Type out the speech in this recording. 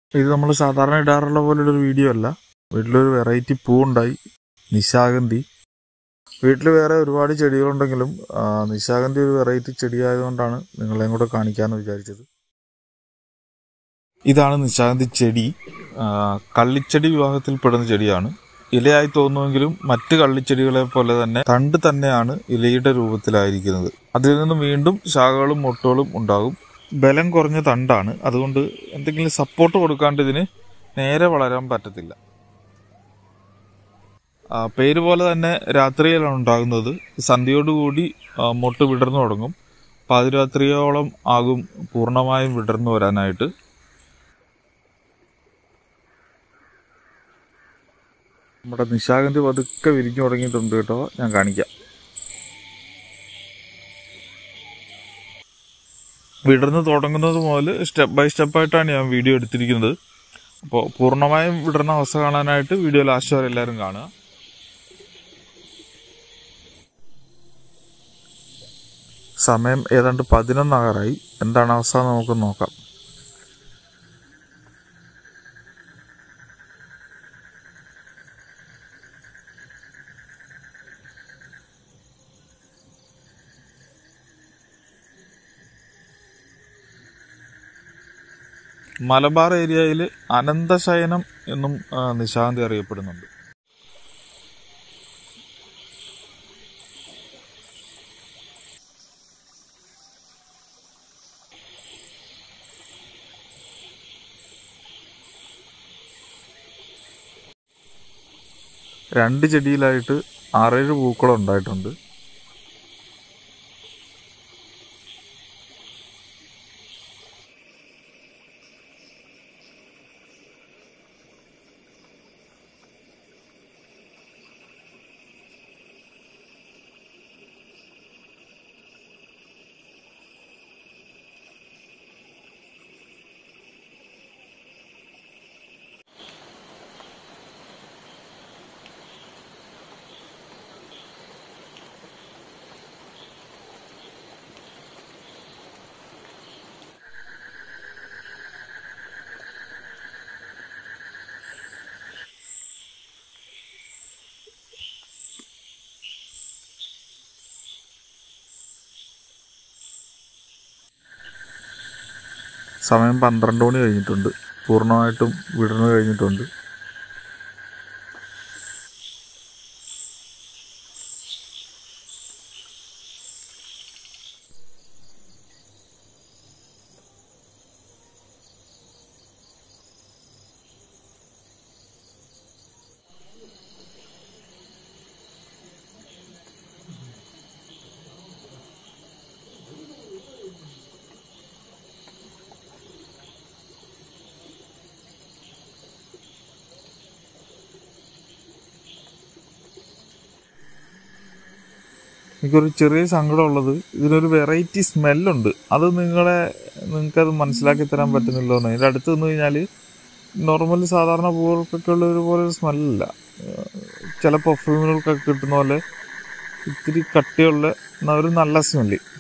ഇത് നമ്മൾ സാധാരണ ഇടാറുള്ള പോലുള്ളൊരു വീഡിയോ അല്ല വീട്ടിലൊരു വെറൈറ്റി പൂവുണ്ടായി നിശാഗന്ധി വീട്ടിൽ വേറെ ഒരുപാട് ചെടികളുണ്ടെങ്കിലും ആ, നിശാഗന്ധി ഒരു വെറൈറ്റി ചെടി ആയതുകൊണ്ടാണ് നിങ്ങളെയും കൂടെ കാണിക്കാമെന്ന് വിചാരിച്ചത് ഇതാണ് നിശാഗന്ധി ചെടി ആ, കള്ളിച്ചെടി വിഭാഗത്തിൽപ്പെടുന്ന ചെടിയാണ് ഇലയായി തോന്നുമെങ്കിലും മറ്റ് കള്ളിച്ചെടികളെ പോലെ തന്നെ തണ്ട് തന്നെയാണ് ഇലയുടെ രൂപത്തിലായിരിക്കുന്നത് അതിൽ നിന്ന് വീണ്ടും ശാഖകളും മൊട്ടുകളും ഉണ്ടാകും ബലം കുറഞ്ഞ തണ്ടാണ് അതുകൊണ്ട് എന്തെങ്കിലും സപ്പോർട്ട് കൊടുക്കാണ്ട് ഇതിന് നേരെ വളരാൻ പറ്റത്തില്ല ആ, പേര് പോലെ തന്നെ രാത്രിയിലാണ് ഉണ്ടാകുന്നത് സന്ധ്യയോടുകൂടി ആ, മൊട്ട് വിടർന്നു തുടങ്ങും പാതിരാത്രിയോളം ആകും പൂർണ്ണമായും വിടർന്നു വരാനായിട്ട് നമ്മുടെ നിശാഗന്ധി പതുക്കെ വിരിഞ്ഞു തുടങ്ങിയിട്ടുണ്ട് കേട്ടോ ഞാൻ കാണിക്കാം വിടർന്ന് തുടങ്ങുന്നത് മുതൽ സ്റ്റെപ്പ് ബൈ സ്റ്റെപ്പായിട്ടാണ് ഞാൻ വീഡിയോ എടുത്തിരിക്കുന്നത് അപ്പോൾ പൂർണ്ണമായും വിടർന്ന അവസ്ഥ കാണാനായിട്ട് വീഡിയോ ലാസ്റ്റ് വരെ എല്ലാവരും കാണുക സമയം ഏതാണ്ട് പതിനൊന്നാകാറായി എന്താണ് അവസ്ഥ എന്ന് നമുക്ക് നോക്കാം മലബാർ ഏരിയയിൽ അനന്തശയനം എന്നും ആ, നിശാന്തി അറിയപ്പെടുന്നുണ്ട് രണ്ട് ചെടിയിലായിട്ട് ആറേഴ് പൂക്കളം ഉണ്ടായിട്ടുണ്ട് സമയം പന്ത്രണ്ട് മണി കഴിഞ്ഞിട്ടുണ്ട് പൂർണ്ണമായിട്ടും വിടർന്നു കഴിഞ്ഞിട്ടുണ്ട് എനിക്കൊരു ചെറിയ സങ്കടമുള്ളത് ഇതിനൊരു വെറൈറ്റി സ്മെല്ലുണ്ട് അത് നിങ്ങളെ നിങ്ങൾക്കത് മനസ്സിലാക്കി തരാൻ പറ്റുന്നില്ലോ എന്ന് അതിൻ്റെ അടുത്ത് നിന്ന് കഴിഞ്ഞാൽ നോർമൽ സാധാരണ പൂക്കൾക്കൊക്കെ ഉള്ള ഒരു പോലെ ഒരു സ്മെല്ലല്ല ചില പെർഫ്യൂമുകൾക്കൊക്കെ കിട്ടുന്ന പോലെ ഇത്തിരി കട്ടിയുള്ള എന്നാ ഒരു നല്ല സ്മെല്ല്